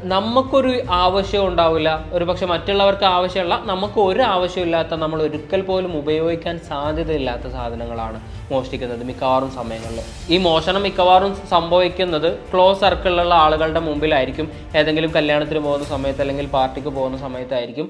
നമുക്കൊരു ആവശ്യം ഉണ്ടാവില്ല ഒരു പക്ഷെ മറ്റുള്ളവർക്ക് ആവശ്യമുള്ള നമുക്ക് ഒരു ആവശ്യമില്ലാത്ത നമ്മൾ ഒരിക്കൽ പോലും ഉപയോഗിക്കാൻ സാധ്യതയില്ലാത്ത സാധനങ്ങളാണ് മോഷ്ടിക്കുന്നത് മിക്കവാറും സമയങ്ങളിൽ ഈ മോഷണം മിക്കവാറും സംഭവിക്കുന്നത് ക്ലോസ് സർക്കിളിലുള്ള ആളുകളുടെ മുമ്പിലായിരിക്കും ഏതെങ്കിലും കല്യാണത്തിന് പോകുന്ന സമയത്ത് അല്ലെങ്കിൽ പാർട്ടിക്ക് പോകുന്ന സമയത്തായിരിക്കും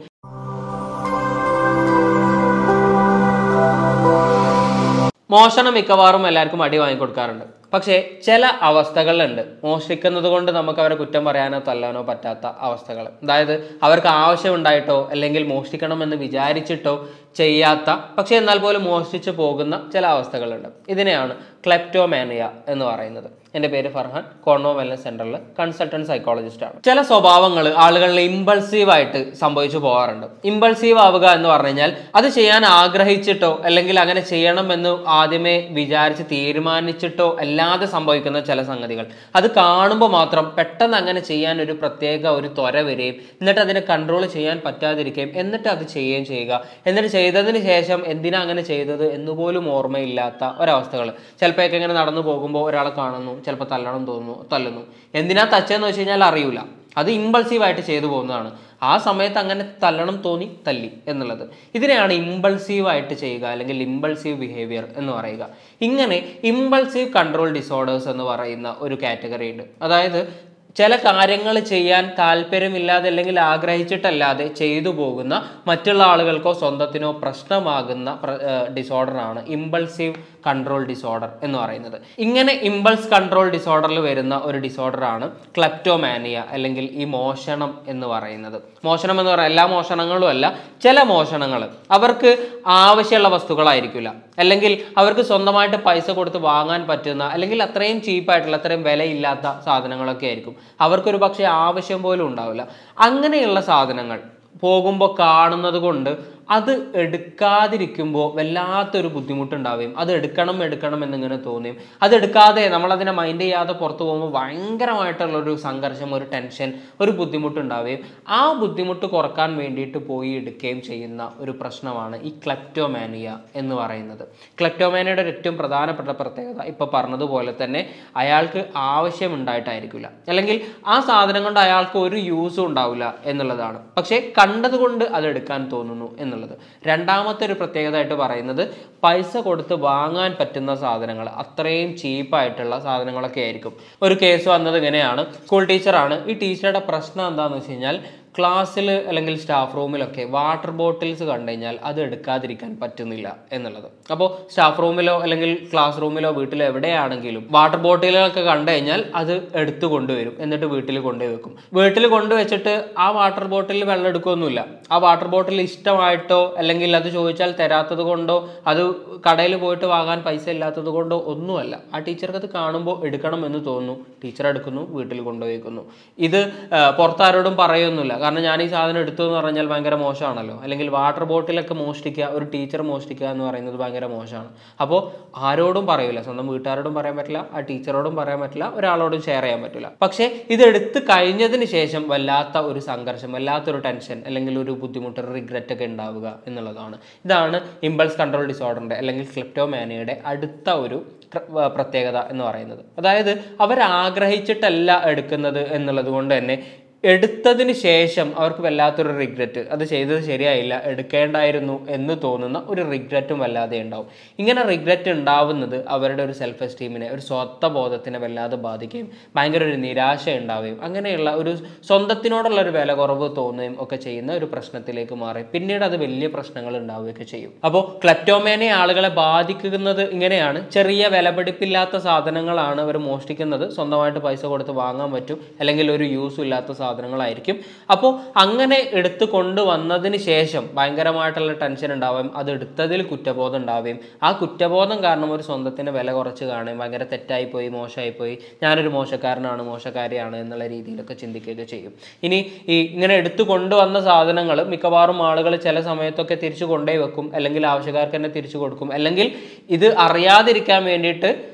മോഷണം മിക്കവാറും എല്ലാവർക്കും അടി വാങ്ങിക്കൊടുക്കാറുണ്ട് പക്ഷേ ചില അവസ്ഥകളുണ്ട് മോഷ്ടിക്കുന്നത് കൊണ്ട് നമുക്ക് അവരെ കുറ്റം പറയാനോ തല്ലാനോ പറ്റാത്ത അവസ്ഥകൾ അതായത് അവർക്ക് ആവശ്യമുണ്ടായിട്ടോ അല്ലെങ്കിൽ മോഷ്ടിക്കണമെന്ന് വിചാരിച്ചിട്ടോ ചെയ്യാത്ത പക്ഷേ എന്നാൽ പോലും മോഷ്ടിച്ചു പോകുന്ന ചില അവസ്ഥകളുണ്ട് ഇതിനെയാണ് ക്ലെപ്റ്റോമാനിയ എന്ന് പറയുന്നത് എൻ്റെ പേര് ഫർഹാൻ കോൺവോ വെൽനസ് സെൻറ്ററിൽ കൺസൾട്ടൻറ്റ് സൈക്കോളജിസ്റ്റ് ആണ് ചില സ്വഭാവങ്ങൾ ആളുകളിൽ ഇമ്പൾസീവ് ആയിട്ട് സംഭവിച്ചു പോകാറുണ്ട് ഇമ്പൾസീവ് ആവുക എന്ന് പറഞ്ഞു കഴിഞ്ഞാൽ അത് ചെയ്യാൻ ആഗ്രഹിച്ചിട്ടോ അല്ലെങ്കിൽ അങ്ങനെ ചെയ്യണമെന്ന് ആദ്യമേ വിചാരിച്ച് തീരുമാനിച്ചിട്ടോ അല്ലാതെ സംഭവിക്കുന്ന ചില സംഗതികൾ അത് കാണുമ്പോൾ മാത്രം പെട്ടെന്ന് അങ്ങനെ ചെയ്യാൻ ഒരു പ്രത്യേക ഒരു ത്വര വരികയും എന്നിട്ട് അതിനെ കൺട്രോൾ ചെയ്യാൻ പറ്റാതിരിക്കുകയും എന്നിട്ട് അത് ചെയ്യുകയും ചെയ്യുക എന്നിട്ട് ചെയ്തതിന് ശേഷം എന്തിനാ അങ്ങനെ ചെയ്തത് എന്നുപോലും ഓർമ്മയില്ലാത്ത ഒരവസ്ഥകൾ ചിലപ്പോഴൊക്കെ ഇങ്ങനെ നടന്നു പോകുമ്പോൾ ഒരാളെ കാണുന്നു ചിലപ്പോൾ തല്ലണം തോന്നുന്നു തല്ലുന്നു എന്തിനാ തച്ചെന്ന് വെച്ച് കഴിഞ്ഞാൽ അറിയൂല അത് ഇമ്പൾസീവായിട്ട് ചെയ്തു പോകുന്നതാണ് ആ സമയത്ത് അങ്ങനെ തല്ലണം തോന്നി തല്ലി എന്നുള്ളത് ഇതിനെയാണ് ഇമ്പൾസീവായിട്ട് ചെയ്യുക അല്ലെങ്കിൽ ഇമ്പൾസീവ് ബിഹേവിയർ എന്ന് പറയുക ഇങ്ങനെ ഇമ്പൾസീവ് കൺട്രോൾ ഡിസോർഡേഴ്സ് എന്ന് പറയുന്ന ഒരു കാറ്റഗറി ഉണ്ട് അതായത് ചില കാര്യങ്ങൾ ചെയ്യാൻ താല്പര്യമില്ലാതെ അല്ലെങ്കിൽ ആഗ്രഹിച്ചിട്ടല്ലാതെ ചെയ്തു പോകുന്ന മറ്റുള്ള ആളുകൾക്കോ സ്വന്തത്തിനോ പ്രശ്നമാകുന്ന ഡിസോർഡറാണ് ഇമ്പൾസീവ് കൺട്രോൾ ഡിസോർഡർ എന്ന് പറയുന്നത് ഇങ്ങനെ ഇമ്പൾസ് കൺട്രോൾ ഡിസോർഡറിൽ വരുന്ന ഒരു ഡിസോർഡറാണ് ക്ലെപ്റ്റോമാനിയ അല്ലെങ്കിൽ ഈ മോഷണം എന്ന് പറയുന്നത് മോഷണം എന്ന് പറയുന്നത് എല്ലാ മോഷണങ്ങളും അല്ല ചില മോഷണങ്ങൾ അവർക്ക് ആവശ്യമുള്ള വസ്തുക്കളായിരിക്കില്ല അല്ലെങ്കിൽ അവർക്ക് സ്വന്തമായിട്ട് പൈസ കൊടുത്ത് വാങ്ങാൻ പറ്റുന്ന അല്ലെങ്കിൽ അത്രയും ചീപ്പായിട്ടുള്ള അത്രയും വിലയില്ലാത്ത സാധനങ്ങളൊക്കെ ആയിരിക്കും അവർക്കൊരു പക്ഷേ ആവശ്യം പോലും ഉണ്ടാവില്ല അങ്ങനെയുള്ള സാധനങ്ങൾ പോകുമ്പോൾ കാണുന്നത് കൊണ്ട് അത് എടുക്കാതിരിക്കുമ്പോൾ വല്ലാത്തൊരു ബുദ്ധിമുട്ടുണ്ടാവുകയും അത് എടുക്കണം എടുക്കണം എന്നിങ്ങനെ തോന്നിയും അത് എടുക്കാതെ നമ്മളതിനെ മൈൻഡ് ചെയ്യാതെ പുറത്തു പോകുമ്പോൾ ഭയങ്കരമായിട്ടുള്ള ഒരു സംഘർഷം ഒരു ടെൻഷൻ ഒരു ബുദ്ധിമുട്ടുണ്ടാവുകയും ആ ബുദ്ധിമുട്ട് കുറക്കാൻ വേണ്ടിയിട്ട് പോയി എടുക്കുകയും ചെയ്യുന്ന ഒരു പ്രശ്നമാണ് ഈ ക്ലെപ്റ്റോമാനിയ എന്ന് പറയുന്നത് ക്ലെപ്റ്റോമാനിയയുടെ ഒരു ഏറ്റവും പ്രധാനപ്പെട്ട പ്രത്യേകത ഇപ്പോൾ പറഞ്ഞതുപോലെ തന്നെ അയാൾക്ക് ആവശ്യമുണ്ടായിട്ടായിരിക്കില്ല അല്ലെങ്കിൽ ആ സാധനം കൊണ്ട് അയാൾക്ക് ഒരു യൂസും ഉണ്ടാവില്ല എന്നുള്ളതാണ് പക്ഷേ കണ്ടതുകൊണ്ട് അത് എടുക്കാൻ തോന്നുന്നു എന്നുള്ളത് രണ്ടാമത്തെ ഒരു പ്രത്യേകത ആയിട്ട് പറയുന്നത് പൈസ കൊടുത്ത് വാങ്ങാൻ പറ്റുന്ന സാധനങ്ങൾ അത്രയും ചീപ്പായിട്ടുള്ള സാധനങ്ങളൊക്കെ ആയിരിക്കും ഒരു കേസ് വന്നത് ഇങ്ങനെയാണ് സ്കൂൾ ടീച്ചറാണ് ഈ ടീച്ചറുടെ പ്രശ്നം എന്താണെന്ന് വെച്ച് കഴിഞ്ഞാൽ ക്ലാസ്സിൽ അല്ലെങ്കിൽ സ്റ്റാഫ് റൂമിലൊക്കെ വാട്ടർ ബോട്ടിൽസ് കണ്ടു കഴിഞ്ഞാൽ അത് എടുക്കാതിരിക്കാൻ പറ്റുന്നില്ല എന്നുള്ളത് അപ്പോൾ സ്റ്റാഫ് റൂമിലോ അല്ലെങ്കിൽ ക്ലാസ് റൂമിലോ വീട്ടിലോ എവിടെയാണെങ്കിലും വാട്ടർ ബോട്ടിലുകളൊക്കെ കണ്ടു കഴിഞ്ഞാൽ അത് എടുത്തു കൊണ്ടുവരും എന്നിട്ട് വീട്ടിൽ കൊണ്ടുപോയി വെക്കും വീട്ടിൽ കൊണ്ടുവച്ചിട്ട് ആ വാട്ടർ ബോട്ടിൽ വെള്ളം എടുക്കുകയൊന്നുമില്ല ആ വാട്ടർ ബോട്ടിൽ ഇഷ്ടമായിട്ടോ അല്ലെങ്കിൽ അത് ചോദിച്ചാൽ തരാത്തത് കൊണ്ടോ അത് കടയിൽ പോയിട്ട് വാങ്ങാൻ പൈസ ഇല്ലാത്തത് കൊണ്ടോ ഒന്നുമല്ല ആ ടീച്ചർക്ക് അത് കാണുമ്പോൾ എടുക്കണം എന്ന് തോന്നുന്നു ടീച്ചർ എടുക്കുന്നു വീട്ടിൽ കൊണ്ടുപോയി വെക്കുന്നു ഇത് ആ, പുറത്താരോടും പറയൊന്നുമില്ല കാരണം ഞാൻ ഈ സാധനം എടുത്തു എന്ന് പറഞ്ഞാൽ ഭയങ്കര മോശമാണല്ലോ അല്ലെങ്കിൽ വാട്ടർ ബോട്ടിലൊക്കെ മോഷ്ടിക്കുക ഒരു ടീച്ചർ മോഷ്ടിക്കുക എന്ന് പറയുന്നത് ഭയങ്കര മോശമാണ് അപ്പോൾ ആരോടും പറയില്ല സ്വന്തം വീട്ടുകാരോടും പറയാൻ പറ്റില്ല ആ ടീച്ചറോടും പറയാൻ പറ്റില്ല ഒരാളോടും ഷെയർ ചെയ്യാൻ പറ്റില്ല പക്ഷേ ഇത് എടുത്ത് കഴിഞ്ഞതിന് ശേഷം വല്ലാത്ത ഒരു സംഘർഷം വല്ലാത്തൊരു ടെൻഷൻ അല്ലെങ്കിൽ ഒരു ബുദ്ധിമുട്ട് റിഗ്രറ്റ് ഒക്കെ ഉണ്ടാവുക എന്നുള്ളതാണ് ഇതാണ് ഇമ്പൾസ് കൺട്രോൾ ഡിസോർഡറിൻ്റെ അല്ലെങ്കിൽ ക്ലിപ്റ്റോമാനിയുടെ അടുത്ത ഒരു പ്ര- വ- പ്രത്യേകത എന്ന് പറയുന്നത് അതായത് അവർ ആഗ്രഹിച്ചിട്ടല്ല എടുക്കുന്നത് എന്നുള്ളത് കൊണ്ട് തന്നെ എടുത്തതിന് ശേഷം അവർക്ക് വല്ലാത്തൊരു റിഗ്രറ്റ് അത് ചെയ്തത് ശരിയായില്ല എടുക്കേണ്ടായിരുന്നു എന്ന് തോന്നുന്ന ഒരു റിഗ്രറ്റും വല്ലാതെ ഉണ്ടാവും ഇങ്ങനെ റിഗ്രറ്റ് ഉണ്ടാവുന്നത് അവരുടെ ഒരു സെൽഫ് എസ്റ്റീമിനെ ഒരു സ്വത്വബോധത്തിനെ വല്ലാതെ ബാധിക്കുകയും ഭയങ്കര ഒരു നിരാശ ഉണ്ടാവുകയും അങ്ങനെയുള്ള ഒരു സ്വന്തത്തിനോടുള്ള ഒരു വില കുറവ് തോന്നുകയും ഒക്കെ ചെയ്യുന്ന ഒരു പ്രശ്നത്തിലേക്ക് മാറി പിന്നീട് അത് വലിയ പ്രശ്നങ്ങൾ ഉണ്ടാവുകയൊക്കെ ചെയ്യും അപ്പോൾ ക്ലെപ്റ്റോമേനെ ആളുകളെ ബാധിക്കുന്നത് ഇങ്ങനെയാണ് ചെറിയ വിലപിടിപ്പില്ലാത്ത സാധനങ്ങളാണ് അവർ മോഷ്ടിക്കുന്നത് സ്വന്തമായിട്ട് പൈസ കൊടുത്ത് വാങ്ങാൻ പറ്റും അല്ലെങ്കിൽ ഒരു യൂസും ഇല്ലാത്ത സാധനങ്ങളായിരിക്കും അപ്പോൾ അങ്ങനെ എടുത്തു കൊണ്ടുവന്നതിന് ശേഷം ഭയങ്കരമായിട്ടുള്ള ടെൻഷൻ ഉണ്ടാവുകയും അത് എടുത്തതിൽ കുറ്റബോധം ഉണ്ടാവുകയും ആ കുറ്റബോധം കാരണം ഒരു സ്വന്തത്തിന് വില കുറച്ച് കാണുകയും ഭയങ്കര തെറ്റായി പോയി മോശമായി പോയി ഞാനൊരു മോശക്കാരനാണ് മോശക്കാരിയാണ് എന്നുള്ള രീതിയിലൊക്കെ ചിന്തിക്കുകയൊക്കെ ചെയ്യും ഇനി ഈ ഇങ്ങനെ എടുത്തു കൊണ്ടുവന്ന സാധനങ്ങൾ മിക്കവാറും ആളുകൾ ചില സമയത്തൊക്കെ തിരിച്ചു കൊണ്ടേ വെക്കും അല്ലെങ്കിൽ ആവശ്യക്കാർക്ക് തന്നെ തിരിച്ചു കൊടുക്കും അല്ലെങ്കിൽ ഇത് അറിയാതിരിക്കാൻ വേണ്ടിയിട്ട്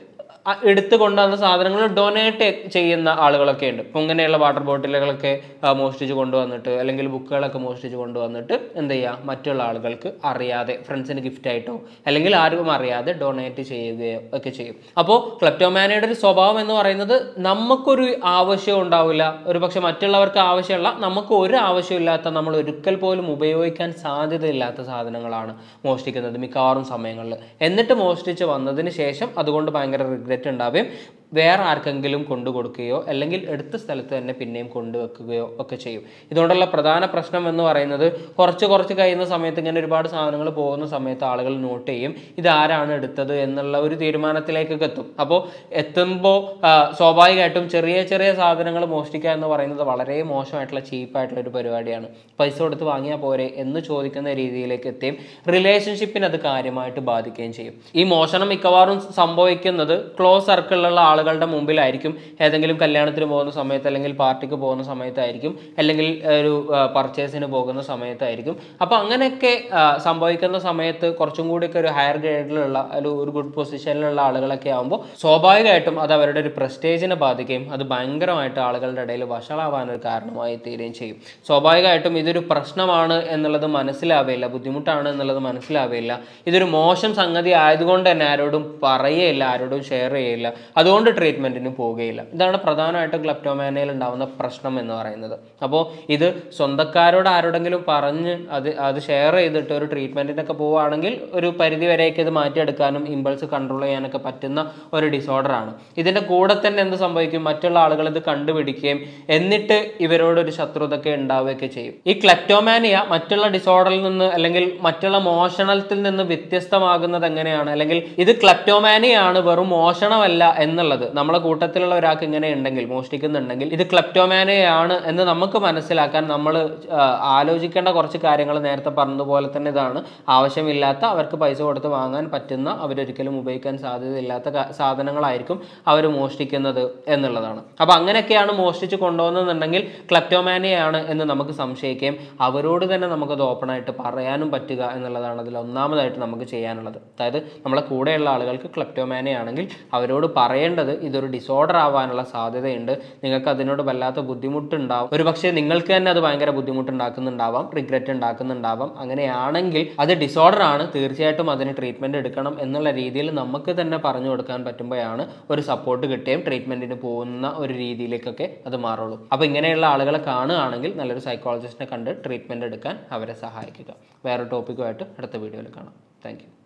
അ- എടുത്ത് കൊണ്ടുവന്ന സാധനങ്ങൾ ഡൊനേറ്റ് ചെയ്യുന്ന ആളുകളൊക്കെ ഉണ്ട് ഇപ്പം ഇങ്ങനെയുള്ള വാട്ടർ ബോട്ടിലുകളൊക്കെ ആ, മോഷ്ടിച്ച് കൊണ്ടുവന്നിട്ട് അല്ലെങ്കിൽ ബുക്കുകളൊക്കെ മോഷ്ടിച്ച് കൊണ്ടുവന്നിട്ട് എന്ത് ചെയ്യുക മറ്റുള്ള ആളുകൾക്ക് അറിയാതെ ഫ്രണ്ട്സിന് ഗിഫ്റ്റ് ആയിട്ടോ അല്ലെങ്കിൽ ആർക്കും അറിയാതെ ഡൊണേറ്റ് ചെയ്യുകയോ ഒക്കെ ചെയ്യും അപ്പോൾ ക്ലപ്റ്റോമാനയുടെ ഒരു സ്വഭാവം എന്ന് പറയുന്നത് നമുക്കൊരു ആവശ്യം ഉണ്ടാവില്ല ഒരു പക്ഷെ മറ്റുള്ളവർക്ക് ആവശ്യമുള്ള നമുക്ക് ഒരു ആവശ്യമില്ലാത്ത നമ്മൾ ഒരിക്കൽ പോലും ഉപയോഗിക്കാൻ സാധ്യതയില്ലാത്ത സാധനങ്ങളാണ് മോഷ്ടിക്കുന്നത് മിക്കവാറും സമയങ്ങളിൽ എന്നിട്ട് മോഷ്ടിച്ച് വന്നതിന് ശേഷം അതുകൊണ്ട് ഭയങ്കര റിഗ്രറ്റ് ഉണ്ടാവുകയും വേറെ ആർക്കെങ്കിലും കൊണ്ടു കൊടുക്കുകയോ അല്ലെങ്കിൽ എടുത്ത സ്ഥലത്ത് തന്നെ പിന്നെയും കൊണ്ടുവെക്കുകയോ ഒക്കെ ചെയ്യും ഇതുകൊണ്ടുള്ള പ്രധാന പ്രശ്നം എന്ന് പറയുന്നത് കുറച്ച് കുറച്ച് കഴിയുന്ന സമയത്ത് ഇങ്ങനെ ഒരുപാട് സാധനങ്ങൾ പോകുന്ന സമയത്ത് ആളുകൾ നോട്ട് ചെയ്യും ഇതാരാണ് എടുത്തത് എന്നുള്ള ഒരു തീരുമാനത്തിലേക്കൊക്കെ എത്തും അപ്പോൾ എത്തുമ്പോൾ സ്വാഭാവികമായിട്ടും ചെറിയ ചെറിയ സാധനങ്ങൾ മോഷ്ടിക്കുക എന്ന് പറയുന്നത് വളരെ മോശമായിട്ടുള്ള ചീപ്പായിട്ടുള്ള ഒരു പരിപാടിയാണ് പൈസ കൊടുത്ത് വാങ്ങിയാൽ പോരെ എന്ന് ചോദിക്കുന്ന രീതിയിലേക്ക് എത്തുകയും റിലേഷൻഷിപ്പിന് അത് കാര്യമായിട്ട് ബാധിക്കുകയും ചെയ്യും ഈ മോഷണം മിക്കവാറും സംഭവിക്കുന്നത് ക്ലോസ് സർക്കിളിലുള്ള ആളുകളുടെ മുമ്പിലായിരിക്കും ഏതെങ്കിലും കല്യാണത്തിന് പോകുന്ന സമയത്ത് അല്ലെങ്കിൽ പാർട്ടിക്ക് പോകുന്ന സമയത്തായിരിക്കും അല്ലെങ്കിൽ ഒരു പർച്ചേസിന് പോകുന്ന സമയത്തായിരിക്കും അപ്പോൾ അങ്ങനെയൊക്കെ ആ, സംഭവിക്കുന്ന സമയത്ത് കുറച്ചും കൂടിയൊക്കെ ഒരു ഹയർ ഗ്രേഡിലുള്ള ഒരു ഒരു ഗുഡ് പൊസിഷനിലുള്ള ആളുകളൊക്കെ ആകുമ്പോൾ സ്വാഭാവികമായിട്ടും അത് അവരുടെ ഒരു പ്രസ്റ്റേജിനെ ബാധിക്കുകയും അത് ഭയങ്കരമായിട്ട് ആളുകളുടെ ഇടയിൽ വഷളാവാൻ ഒരു കാരണമായി തീരുകയും ചെയ്യും സ്വാഭാവികമായിട്ടും ഇതൊരു പ്രശ്നമാണ് എന്നുള്ളത് മനസ്സിലാവുകയില്ല ബുദ്ധിമുട്ടാണ് എന്നുള്ളത് മനസ്സിലാവുകയില്ല ഇതൊരു മോശം സംഗതി ആയതുകൊണ്ട് തന്നെ ആരോടും പറയുകയില്ല ആരോടും ഷെയർ ചെയ്യില്ല അതുകൊണ്ട് ട്രീറ്റ്മെന്റിന് പോവുകയില്ല ഇതാണ് പ്രധാനമായിട്ടും ക്ലപ്റ്റോമാനയിൽ ഉണ്ടാവുന്ന പ്രശ്നം എന്ന് പറയുന്നത് അപ്പോൾ ഇത് സ്വന്തക്കാരോട് ആരോടെങ്കിലും പറഞ്ഞ് അത് അത് ഷെയർ ചെയ്തിട്ട് ഒരു ട്രീറ്റ്മെന്റിനൊക്കെ പോവുകയാണെങ്കിൽ ഒരു പരിധി വരെയൊക്കെ ഇത് മാറ്റിയെടുക്കാനും ഇമ്പൾസ് കൺട്രോൾ ചെയ്യാനൊക്കെ പറ്റുന്ന ഒരു ഡിസോർഡർ ആണ് ഇതിന്റെ കൂടെ തന്നെ എന്ത് സംഭവിക്കും മറ്റുള്ള ആളുകൾ ഇത് കണ്ടുപിടിക്കുകയും എന്നിട്ട് ഇവരോട് ഒരു ശത്രുതയൊക്കെ ഉണ്ടാവുകയൊക്കെ ചെയ്യും ഈ ക്ലെപ്റ്റോമാനിയ മറ്റുള്ള ഡിസോർഡറിൽ നിന്ന് അല്ലെങ്കിൽ മറ്റുള്ള മോഷണത്തിൽ നിന്ന് വ്യത്യസ്തമാകുന്നത് എങ്ങനെയാണ് അല്ലെങ്കിൽ ഇത് ക്ലെപ്റ്റോമാനിയാണ് വെറും മോഷണമല്ല എന്നുള്ളത് നമ്മളെ കൂട്ടത്തിലുള്ള ഒരാൾക്ക് ഇങ്ങനെ ഉണ്ടെങ്കിൽ മോഷ്ടിക്കുന്നുണ്ടെങ്കിൽ ഇത് ക്ലെപ്റ്റോമാനിയാണ് എന്ന് നമുക്ക് മനസ്സിലാക്കാൻ നമ്മൾ ആലോചിക്കേണ്ട കുറച്ച് കാര്യങ്ങൾ നേരത്തെ പറഞ്ഞതുപോലെ തന്നെ ഇതാണ് ആവശ്യമില്ലാത്ത അവർക്ക് പൈസ കൊടുത്ത് വാങ്ങാൻ പറ്റുന്ന അവരൊരിക്കലും ഉപയോഗിക്കാൻ സാധ്യതയില്ലാത്ത കാ- സാധനങ്ങളായിരിക്കും അവർ മോഷ്ടിക്കുന്നത് എന്നുള്ളതാണ് അപ്പോൾ അങ്ങനെയൊക്കെയാണ് മോഷ്ടിച്ച് കൊണ്ടുപോകുന്നതെന്നുണ്ടെങ്കിൽ ക്ലപ്റ്റോമാനിയാണ് എന്ന് നമുക്ക് സംശയിക്കുകയും അവരോട് തന്നെ നമുക്കത് ഓപ്പണായിട്ട് പറയാനും പറ്റുക എന്നുള്ളതാണ് അതിൽ ഒന്നാമതായിട്ട് നമുക്ക് ചെയ്യാനുള്ളത് അതായത് നമ്മളെ കൂടെയുള്ള ആളുകൾക്ക് ക്ലപ്റ്റോമാനിയാണെങ്കിൽ അവരോട് പറയേണ്ടത് ഇതൊരു ഡിസോർഡർ ആവാനുള്ള സാധ്യതയുണ്ട് നിങ്ങൾക്ക് അതിനോട് വല്ലാത്ത ബുദ്ധിമുട്ടുണ്ടാവും ഒരു പക്ഷേ നിങ്ങൾക്ക് തന്നെ അത് ഭയങ്കര ബുദ്ധിമുട്ടുണ്ടാക്കുന്നുണ്ടാവാം റിഗ്രറ്റ് ഉണ്ടാക്കുന്നുണ്ടാവാം അങ്ങനെയാണെങ്കിൽ അത് ഡിസോർഡർ ആണ് തീർച്ചയായിട്ടും അതിന് ട്രീറ്റ്മെന്റ് എടുക്കണം എന്നുള്ള രീതിയിൽ നമുക്ക് തന്നെ പറഞ്ഞു കൊടുക്കാൻ പറ്റുമ്പോഴാണ് ഒരു സപ്പോർട്ട് കിട്ടുകയും ട്രീറ്റ്മെന്റിന് പോകുന്ന ഒരു രീതിയിലേക്കൊക്കെ അത് മാറുള്ളൂ അപ്പോൾ ഇങ്ങനെയുള്ള ആളുകളെ കാണുകയാണെങ്കിൽ നല്ലൊരു സൈക്കോളജിസ്റ്റിനെ കണ്ട് ട്രീറ്റ്മെന്റ് എടുക്കാൻ അവരെ സഹായിക്കുക വേറെ ടോപ്പിക്കുമായിട്ട് അടുത്ത വീഡിയോയിൽ കാണാം താങ്ക്